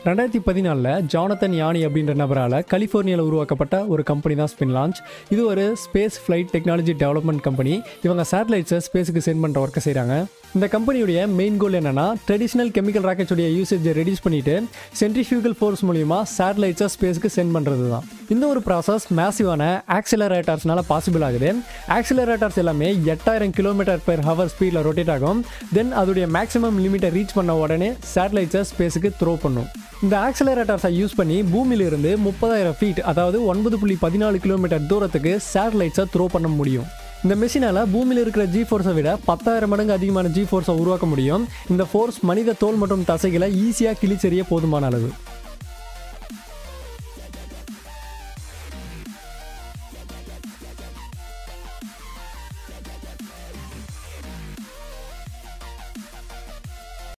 ரெண்டாயிரத்தி பதினாலில் ஜானத்தன் யானி அப்படின்ற நபரால் கலிஃபோர்னியாவில் உருவாக்கப்பட்ட ஒரு கம்பெனி தான் ஸ்பின் லான்ச் இது ஒரு space flight technology development company இவங்க சேட்டலைட்ஸை ஸ்பேஸுக்கு சென்ட் பண்ணுற ஒர்க்கை செய்கிறாங்க இந்த கம்பெனியுடைய மெயின் கோல் என்னன்னா ட்ரெடிஷ்னல் கெமிக்கல் ராக்கெட்ஸுடைய யூசேஜை ரெடியூஸ் பண்ணிட்டு சென்ட்ரிஃபியூகல் ஃபோர்ஸ் மூலியமா சேட்டலைட்ஸை ஸ்பேஸ்க்கு சென்ட் பண்ணுறது தான் இந்த ஒரு ப்ராசஸ் மேசிவான ஆக்சிலரேட்டர்ஸ்னால பாசிபிள் ஆகுது ஆக்சிலரேட்டர்ஸ் எல்லாமே எட்டாயிரம் கிலோமீட்டர் பெர் ஹவர் ஸ்பீடில் ரொட்டேட் ஆகும் தென் அதோடைய மேக்ஸிமம் லிமிட்டை ரீச் பண்ண உடனே சேட்டலைட்ஸை ஸ்பேஸுக்கு த்ரோ பண்ணும் இந்த ஆக்சிலரேட்டர்ஸை யூஸ் பண்ணி பூமியிலிருந்து முப்பதாயிரம் ஃபீட் அதாவது ஒன்பது புள்ளி பதினாலு கிலோமீட்டர் தூரத்துக்கு சேட்டலைட்ஸை த்ரோ பண்ண முடியும் இந்த மெஷினால் பூமியில் இருக்கிற ஜி ஃபோர்ஸை விட பத்தாயிரம் மடங்கு அதிகமான ஜி ஃபோர்ஸை உருவாக்க முடியும் இந்த ஃபோர்ஸ் மனித தோல் மற்றும் தசைகளை ஈஸியாக கிழிச்செறிய போதுமான அளவு